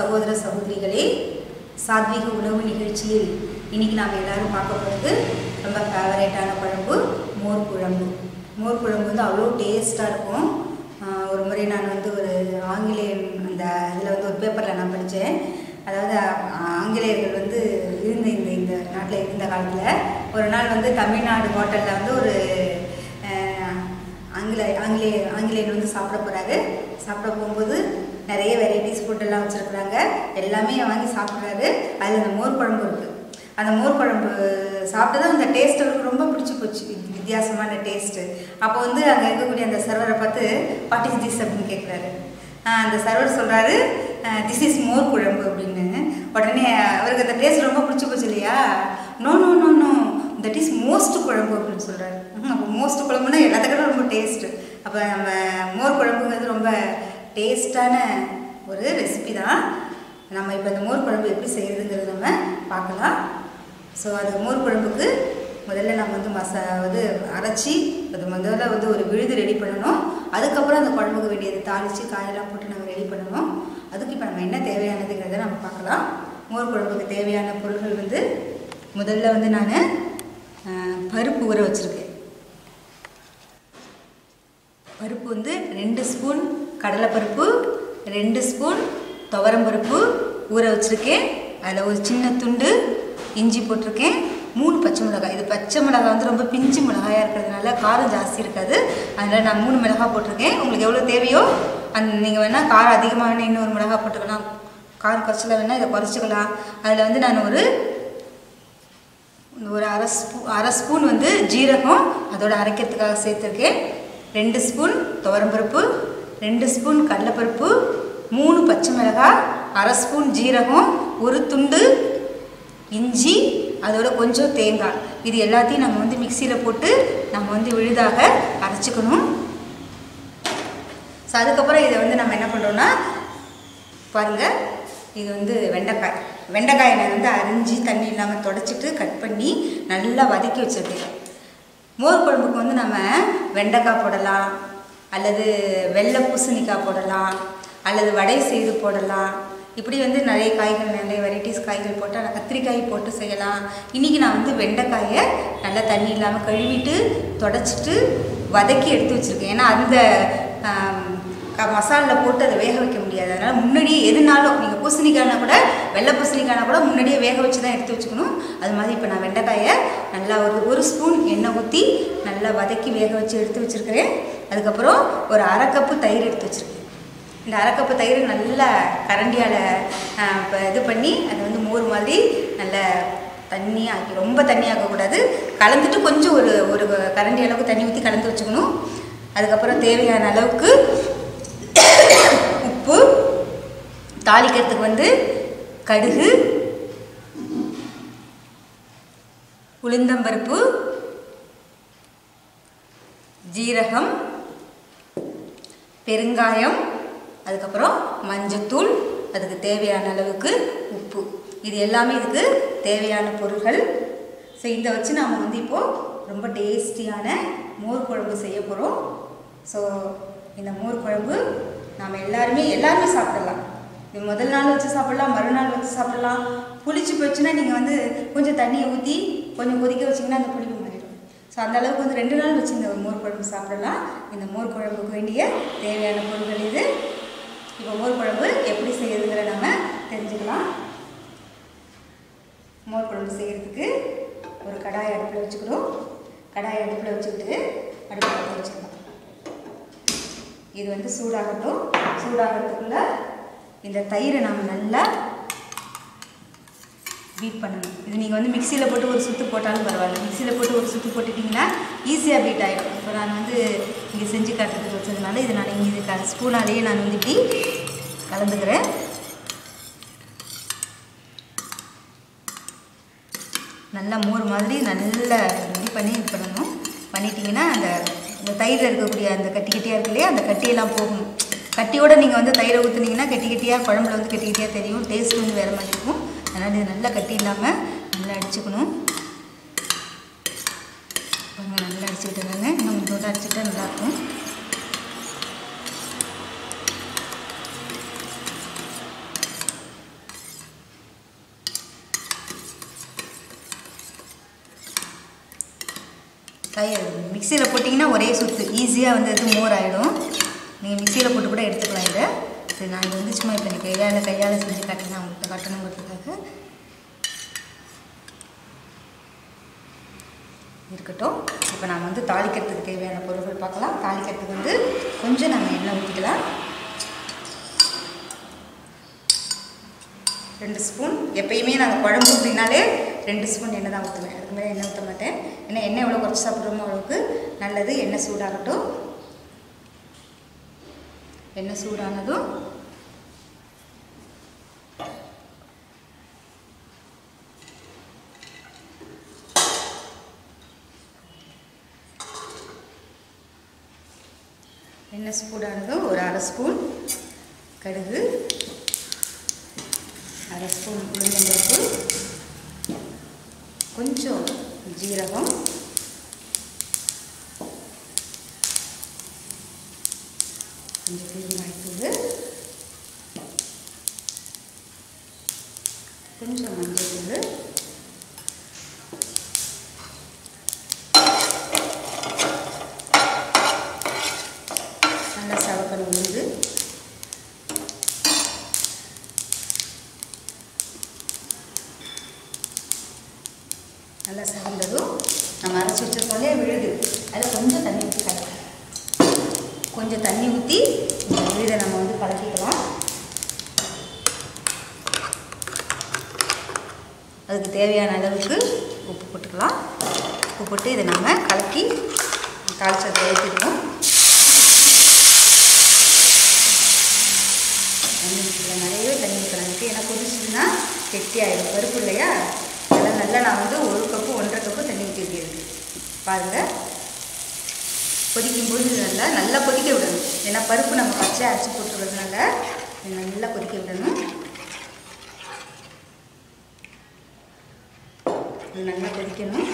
சகோதர சகோதரிகளே சாத்வீக உணவு நிகழ்ச்சியில் இன்னைக்கு நாம் எல்லாரும் பார்க்க போகிறது ரொம்ப ஃபேவரேட்டான குழம்பு மோர் குழம்பு மோர் குழம்பு வந்து அவ்வளோ டேஸ்ட்டாக இருக்கும் ஆஹ் ஒரு முறை நான் வந்து ஒரு ஆங்கிலேயன் அந்த இதில் வந்து ஒரு பேப்பரில் நான் படித்தேன் அதாவது ஆ- ஆங்கிலேயர்கள் வந்து இருந்த இந்த இந்த நாட்டில் இருந்த காலத்தில் ஒரு நாள் வந்து தமிழ்நாடு ஹோட்டலில் வந்து ஒரு ஆஹ், ஆங்கில ஆங்கிலேய ஆங்கிலேயர் வந்து சாப்பிட போகிறாரு சாப்பிட போகும்போது நிறைய வெரைட்டிஸ் ஃபுட்டெல்லாம் வச்சுருக்குறாங்க எல்லாமே வாங்கி சாப்பிட்றாரு அதில் அந்த மோர் குழம்பு இருக்குது அந்த மோர் குழம்பு சாப்பிட்டதும் அந்த டேஸ்ட் அவருக்கு ரொம்ப பிடிச்சி போச்சு வித்- வித்தியாசமான டேஸ்ட்டு அப்போ வந்து அங்கே இருக்கக்கூடிய அந்த சர்வரை பார்த்து வாட் இஸ் திஸ் அப்படின்னு கேட்குறாரு அந்த சர்வர் சொல்கிறாரு திஸ் இஸ் மோர் குழம்பு அப்படின்னு உடனே அவருக்கு அந்த டேஸ்ட் ரொம்ப பிடிச்சி போச்சு இல்லையா no no no no that is most kuzhambu அப்படின்னு சொல்கிறாரு அப்போ மோஸ்ட் குழம்புனா எல்லாத்துக்கும் ரொம்ப டேஸ்ட்டு அப்போ நம்ம மோர் குழம்புங்கிறது ரொம்ப டேஸ்டான ஒரு ரெசிபி தான் நம்ம இப்போ இந்த மோர் குழம்பு எப்படி செய்கிறதுங்கிறது நம்ம பார்க்கலாம் ஸோ அது மோர் குழம்புக்கு முதல்ல நம்ம வந்து மசா வந்து அரைச்சி அது முதல்ல வந்து ஒரு விழுது ரெடி பண்ணணும் அதுக்கப்புறம் அந்த குழம்புக்கு வேண்டியது தாளித்து காயெல்லாம் போட்டு நம்ம ரெடி பண்ணணும் அதுக்கு இப்போ நம்ம என்ன தேவையானதுங்கிறத நம்ம பார்க்கலாம் மோர் குழம்புக்கு தேவையான பொருட்கள் வந்து முதல்ல வந்து நான் பருப்பு ஊற வச்சுருக்கேன் பருப்பு வந்து ரெண்டு ஸ்பூன் கடலைப்பருப்பு ரெண்டு ஸ்பூன் துவரம்பருப்பு ஊற வச்சுருக்கேன் அதில் ஒரு சின்ன துண்டு இஞ்சி போட்டிருக்கேன் மூணு பச்சை மிளகாய் இது பச்சை மிளகாய் வந்து ரொம்ப பிஞ்சு மிளகாயாக இருக்கிறதுனால காரம் ஜாஸ்தி இருக்காது அதனால் நான் மூணு மிளகாய் போட்டிருக்கேன் உங்களுக்கு எவ்வளோ தேவையோ அந்த நீங்கள் வேணால் காரம் அதிகமாக வேணால் இன்னொரு மிளகாய் போட்டுக்கலாம் காரம் குறைச்சல வேணால் இதை குறைச்சிக்கலாம் அதில் வந்து நான் ஒரு ஒரு அரை ஸ்பூ அரை ஸ்பூன் வந்து ஜீரகம் அதோட அரைக்கிறதுக்காக சேர்த்துருக்கேன் ரெண்டு ஸ்பூன் துவரம்பருப்பு ரெண்டு ஸ்பூன் கடலைப்பருப்பு மூணு பச்சை மிளகாய் அரை ஸ்பூன் ஜீரகம் ஒரு துண்டு இஞ்சி அதோட கொஞ்சம் தேங்காய் இது எல்லாத்தையும் நம்ம வந்து மிக்சியில் போட்டு நம்ம வந்து விழுதாக அரைச்சிக்கணும் ஸோ அதுக்கப்புறம் இதை வந்து நம்ம என்ன பண்ணுறோன்னா பாருங்கள் இது வந்து வெண்டைக்காய் வெண்டைக்காயை நான் வந்து அரிஞ்சு தண்ணி இல்லாமல் தொடச்சிட்டு கட் பண்ணி நல்லா வதக்கி வச்சுருக்கேன் மோர் குழம்புக்கு வந்து நம்ம வெண்டைக்காய் போடலாம் அல்லது வெள்ளை பூசணிக்காய் போடலாம் அல்லது வடை செய்து போடலாம் இப்படி வந்து நிறைய காய்கள் நிறைய வெரைட்டிஸ் காய்கள் போட்டு நான் கத்திரிக்காய் போட்டு செய்யலாம் இன்றைக்கி நான் வந்து வெண்டைக்காயை நல்லா தண்ணி இல்லாமல் கழுவிட்டு தொடச்சிட்டு வதக்கி எடுத்து வச்சுருக்கேன் ஏன்னா அந்த ஆம், க- மசாலில் போட்டு அதை வேக வைக்க முடியாது அதனால் முன்னாடியே எதுனாலும் நீங்கள் பூசணிக்காய்னா கூட வெள்ளை பூசணிக்காய்னா கூட முன்னாடியே வேக வச்சு தான் எடுத்து வச்சுக்கணும் அது மாதிரி இப்போ நான் வெண்டைக்காயை நல்லா ஒரு ஒரு ஸ்பூன் எண்ணெய் ஊற்றி நல்லா வதக்கி வேக வச்சு எடுத்து வச்சுருக்கிறேன் அதுக்கப்புறம் ஒரு அரை கப்பு தயிர் எடுத்து வச்சுருக்கேன் இந்த அரை கப்பு தயிர் நல்லா கரண்டியால் இப்போ இது பண்ணி அதை வந்து மோர் மாதிரி நல்லா தண்ணியாக ஆக்கி ரொம்ப தண்ணி ஆக்கக்கூடாது கலந்துட்டு கொஞ்சம் ஒரு ஒரு கரண்டி அளவுக்கு தண்ணி ஊற்றி கலந்து வச்சுக்கணும் அதுக்கப்புறம் தேவையான அளவுக்கு உப்பு தாளிக்கிறதுக்கு வந்து கடுகு உளுந்தம்பருப்பு ஜீரகம் பெருங்காயம் அதுக்கப்புறம் மஞ்சத்தூள் அதுக்கு தேவையான அளவுக்கு உப்பு இது எல்லாமே இதுக்கு தேவையான பொருட்கள் ஸோ இதை வச்சு நாம் வந்து இப்போது ரொம்ப டேஸ்டியான மோர் குழம்பு செய்ய போகிறோம் ஸோ இந்த மோர் குழம்பு நாம் எல்லாருமே எல்லாருமே சாப்பிடலாம் இது முதல் நாள் வச்சு சாப்பிடலாம் மறுநாள் வச்சு சாப்பிடலாம் புளிச்சு போச்சுன்னா நீங்கள் வந்து கொஞ்சம் தண்ணியை ஊற்றி கொஞ்சம் கொதிக்க வச்சிங்கன்னா அந்த புளிப்பு மாறிடும் ஸோ அந்த அளவுக்கு வந்து ரெண்டு நாள் வச்சு இந்த மோர் குழம்பு சாப்பிடலாம் இந்த மோர் குழம்புக்கு வேண்டிய தேவையான பொருட்கள் இது இப்போ மோர் குழம்பு எப்படி செய்யறதுங்கிற நம்ம தெரிஞ்சுக்கலாம் மோர் குழம்பு செய்கிறதுக்கு ஒரு கடாய் அடுப்பில் வச்சுக்கிறோம் கடாய் அடுப்பில் வச்சுக்கிட்டு அடுப்பில் பற்ற வச்சுக்கலாம் இது வந்து சூடாகட்டும் சூடாகிறதுக்குள்ள இந்த தயிரை நம்ம நல்லா பீட் பண்ணணும் இது நீங்கள் வந்து மிக்சியில் போட்டு ஒரு சுற்று போட்டாலும் பரவாயில்ல மிக்சியில் போட்டு ஒரு சுற்று போட்டுட்டிங்கன்னா ஈஸியாக பீட் ஆகிடும் இப்போ நான் வந்து இங்கே செஞ்சு காட்டுறதுக்கு வச்சதுனால இது நான் இங்கே இது க ஸ்பூனாலேயே நான் வந்து இப்படி கலந்துக்கிறேன் நல்லா மோர் மாதிரி நல்லா ரெடி பண்ணி இது பண்ணணும் பண்ணிட்டீங்கன்னா அந்த இந்த தயிரில் இருக்கக்கூடிய அந்த கட்டி கட்டியாக இருக்கு இல்லையா அந்த கட்டியெல்லாம் போகும் கட்டியோட நீங்கள் வந்து தயிரை ஊற்றுனீங்கன்னா கட்டி கட்டியாக குழம்புல வந்து கட்டி கட்டியாக தெரியும் டேஸ்ட் வந்து வேறு மாதிரி இருக்கும் அதனால் இது நல்லா கட்டி இல்லாமல் நல்லா அடிச்சுக்கணும் பாருங்க நல்லா அடிச்சுக்கிட்டுருங்க இன்னும் கொஞ்சம் அடிச்சுட்டா நல்லாயிருக்கும் தயிர் மிக்சியில் போட்டிங்கன்னா ஒரே சுத்து ஈஸியாக வந்து இது மோர் ஆகிடும் நீங்கள் மிக்சியில் போட்டு கூட எடுத்துக்கலாம் இதை சரி நான் இது வந்து சும்மா இப்போ நீ கையால் கையால் செஞ்சு காட்டினா அவங்கள்ட்ட காட்டணுங்கிறதுக்காக இருக்கட்டும் இப்போ நம்ம வந்து தாளிக்கிறதுக்கு தேவையான பொருட்கள் பார்க்கலாம் தாளிக்கிறதுக்கு வந்து கொஞ்சம் நம்ம எண்ணெய் ஊற்றிக்கலாம் ரெண்டு ஸ்பூன் எப்பயுமே நாங்கள் குழம்பு அப்படின்னாலே ரெண்டு ஸ்பூன் எண்ணெய் தான் ஊற்றுவேன் அதுக்கு மேலே எண்ணெய் ஊற்ற மாட்டேன் ஏன்னா எண்ணெய் எவ்வளோ குறைச்சி சாப்பிட்றோமோ அளவுக்கு நல்லது எண்ணெய் சூடாகட்டும் எண்ணெய் சூடானதும் எண்ணெய் சூடானதும் ஒரு அரை ஸ்பூன் கடுகு அரை ஸ்பூன் உளுந்தம்பருப்பு கொஞ்சம் ஜீரகம் கொஞ்சம் பெருங்காயத்தூள் கொஞ்சம் மஞ்சள் தூள் நல்லா சவக்கல் உளுந்து நல்லா சவந்ததும் நம்ம அரைச்சி வச்சிருக்கோம்லே விழுது அதில் கொஞ்சம் தண்ணி ஊற்றி கலக்கலாம் கொஞ்சம் தண்ணி ஊற்றி இந்த விழுதை நம்ம வந்து கலக்கிக்கலாம் அதுக்கு தேவையான அளவுக்கு உப்பு போட்டுக்கலாம் உப்பு போட்டு இதை நம்ம கலக்கி தாளிச்சதை ஊற்றிடுவோம் தண்ணி ஊற்றிக்கலாம் நிறையவே தண்ணி ஊற்றலாம் இருக்குது ஏன்னா கொதிச்சுன்னா கெட்டியாயிடும் பருப்பு இல்லையா அதெல்லாம் நல்லா நான் வந்து ஒரு கப்பு ஒன்றரை கப்பு தண்ணி ஊற்றிருக்கேன் பாருங்கள் கொதிக்கும்போது இது நல்லா நல்லா கொதிக்க விடணும் ஏன்னா பருப்பு நம்ம பச்சையாக அரைச்சி போட்டுறதுனால இதை நல்லா கொதிக்க விடணும் இது நல்லா கொதிக்கணும்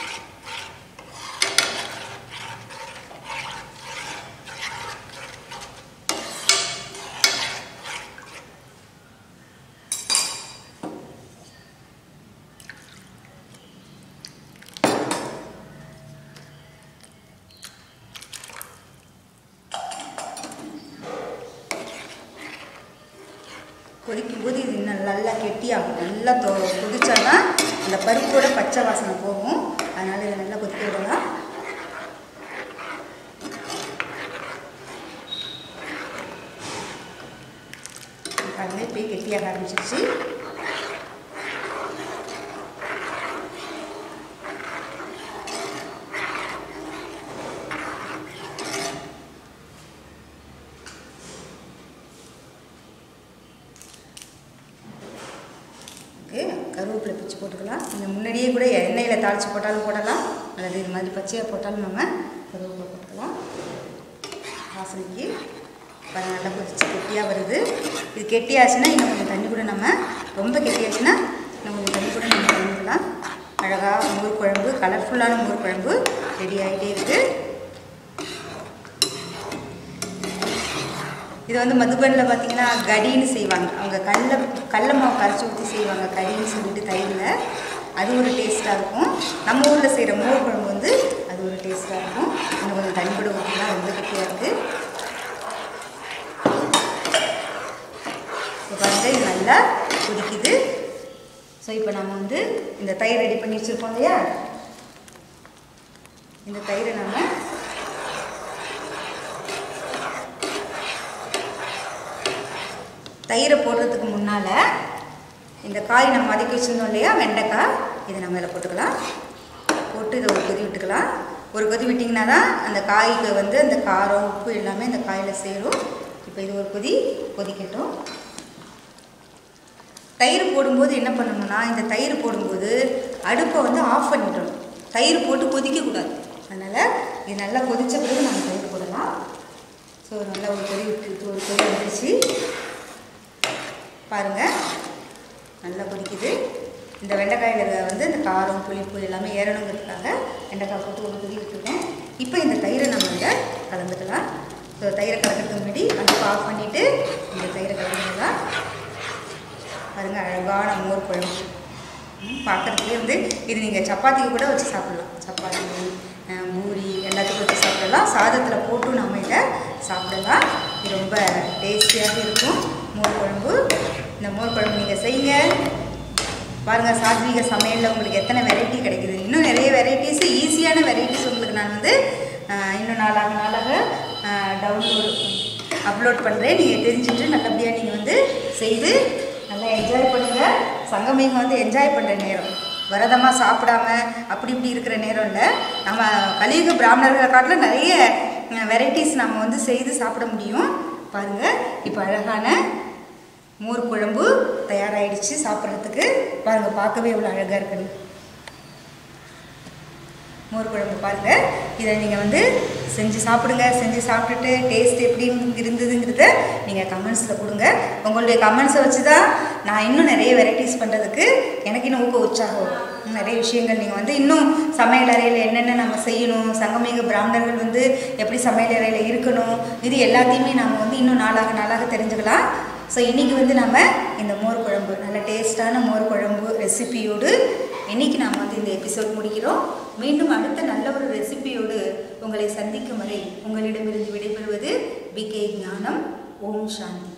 கொதிக்கும்போது இது இன்னும் நல்லா கெட்டியாகும் நல்லா தொ கொதிச்சான்னா அந்த பருப்போட பச்சை வாசனை போகும் அதனால் இதை நல்லா கொதிக்க விடலாம் பாருங்க இப்போயே கெட்டியாக ஆரம்பிச்சிருச்சு ஓகே கருவேப்பிலை பிச்சு போட்டுக்கலாம் நீங்கள் முன்னாடியே கூட எண்ணெயில் தாளித்து போட்டாலும் போடலாம் அல்லது இது மாதிரி பச்சையாக போட்டாலும் நம்ம கருவேப்பிலை போட்டுக்கலாம் வாசனைக்கு பாருங்க நல்லா கொதிச்சு கெட்டியாக வருது இது கெட்டியாச்சுன்னா இன்னும் கொஞ்சம் தண்ணி கூட நம்ம ரொம்ப கெட்டியாச்சுன்னா இன்னும் கொஞ்சம் தண்ணி கூட நம்ம பண்ணிக்கலாம் அழகாக மோர் குழம்பு கலர்ஃபுல்லான மோர் குழம்பு ரெடி ஆகிட்டே இருக்குது இது வந்து மதுபனில் பார்த்தீங்கன்னா கடின்னு செய்வாங்க அவங்க கடல கடல மாவு கரைச்சி ஊற்றி செய்வாங்க கடின்னு சொல்லிட்டு தயிரில் அது ஒரு டேஸ்ட்டாக இருக்கும் நம்ம ஊரில் செய்கிற மோர் குழம்பு வந்து அது ஒரு டேஸ்ட்டாக இருக்கும் இன்னும் கொஞ்சம் தண்ணி கூட ஊற்றினா ரொம்ப கெட்டியாக இருக்குது இப்போ பாருங்க இது நல்லா கொதிக்குது ஸோ இப்போ நம்ம வந்து இந்த தயிர் ரெடி பண்ணி வச்சுருக்கோம் இல்லையா இந்த தயிரை நம்ம தயிரை போடுறதுக்கு முன்னால் இந்த காய் நம்ம வதக்கி வச்சுருந்தோம் இல்லையா வெண்டைக்காய் இதை நம்ம இதில் போட்டுக்கலாம் போட்டு இதை ஒரு கொதி விட்டுக்கலாம் ஒரு கொதி விட்டிங்கன்னா தான் அந்த காய்க்கு வந்து அந்த காரம் உப்பு எல்லாமே இந்த காயில் சேரும் இப்போ இது ஒரு கொதி கொதிக்கட்டும் தயிர் போடும்போது என்ன பண்ணணும்னா இந்த தயிர் போடும்போது அடுப்பை வந்து ஆஃப் பண்ணிடணும் தயிர் போட்டு கொதிக்கக்கூடாது அதனால் இது நல்லா கொதித்த பிறகு நம்ம தயிர் போடலாம் ஸோ நல்லா ஒரு கொதி விட்டு ஒரு கொதி வந்துருச்சு பாருங்கள் நல்லா கொதிக்குது இந்த வெண்டைக்காயில் வந்து இந்த காரம் புளிப்பு எல்லாமே ஏறணுங்கிறதுக்காக வெண்டைக்காய் போட்டு ஒரு கொதி விட்டுருக்கோம் இப்போ இந்த தயிரை நம்ம இதில் கலந்துக்கலாம் ஸோ தயிரை கலக்கிறதுக்கு முன்னாடி அடுப்பு ஆஃப் பண்ணிவிட்டு இந்த தயிரை கலந்துக்கலாம் பாருங்கள் அழகான மோர் குழம்பு பார்க்குறதுக்கே வந்து இது நீங்கள் சப்பாத்திக்கு கூட வச்சு சாப்பிட்லாம் சப்பாத்தி அஹ், பூரி எல்லாத்துக்கும் வச்சு சாப்பிடலாம் சாதத்தில் போட்டும் நம்ம இதை சாப்பிடலாம் இது ரொம்ப டேஸ்டியாக இருக்கும் மோர் குழம்பு இந்த மோர் குழம்பு நீங்கள் செய்யுங்க பாருங்கள் சாத்வீக சமையலில் உங்களுக்கு எத்தனை வெரைட்டி கிடைக்குது இன்னும் நிறைய வெரைட்டிஸ் ஈஸியான வெரைட்டிஸ் உங்களுக்கு நான் வந்து ஆஹ், இன்னும் நாளாக நாளாக டவுன்லோட் அப்லோட் பண்ணுறேன் நீங்கள் தெரிஞ்சுட்டு நல்லபடியாக நீங்கள் வந்து செய்து நல்லா என்ஜாய் பண்ணுங்கள் சங்கமேகம் வந்து என்ஜாய் பண்ணுற நேரம் விரதமாக சாப்பிடாம அப்படி இப்படி இருக்கிற நேரம் இல்லை நம்ம கலியுக பிராமணர்களை காட்டிலும் நிறைய வெரைட்டிஸ் நம்ம வந்து செய்து சாப்பிட முடியும் பாருங்கள் இப்போ அழகான மோர் குழம்பு தயாராகிடுச்சு சாப்பிட்றதுக்கு பாருங்கள் பார்க்கவே இவ்வளோ அழகாக இருக்குன்னு மோர் குழம்பு பாருங்கள் இதை நீங்கள் வந்து செஞ்சு சாப்பிடுங்க செஞ்சு சாப்பிட்டுட்டு டேஸ்ட் எப்படி இருந்ததுங்கிறத நீங்கள் கமெண்ட்ஸில் கொடுங்க உங்களுடைய கமெண்ட்ஸை வச்சு தான் நான் இன்னும் நிறைய வெரைட்டிஸ் பண்ணுறதுக்கு எனக்கு இன்னும் ஊக்க உற்சாகம் வரும். இன்னும் நிறைய விஷயங்கள் நீங்கள் வந்து இன்னும் சமையல் அறையில் என்னென்ன நம்ம செய்யணும் சங்கமேக பிராமணர்கள் வந்து எப்படி சமையல் அறையில் இருக்கணும் இது எல்லாத்தையுமே நம்ம வந்து இன்னும் நாளாக நாளாக தெரிஞ்சுக்கலாம் ஸோ இன்றைக்கி வந்து நம்ம இந்த மோர் குழம்பு நல்ல டேஸ்டான மோர் குழம்பு ரெசிபியோடு இன்றைக்கி நாம் வந்து இந்த எபிசோட் முடிக்கிறோம் மீண்டும் அடுத்த நல்ல ஒரு ரெசிபியோடு உங்களை சந்திக்கும் வரை உங்களிடமிருந்து விடைபெறுவது பிகே ஞானம் ஓம் சாந்தி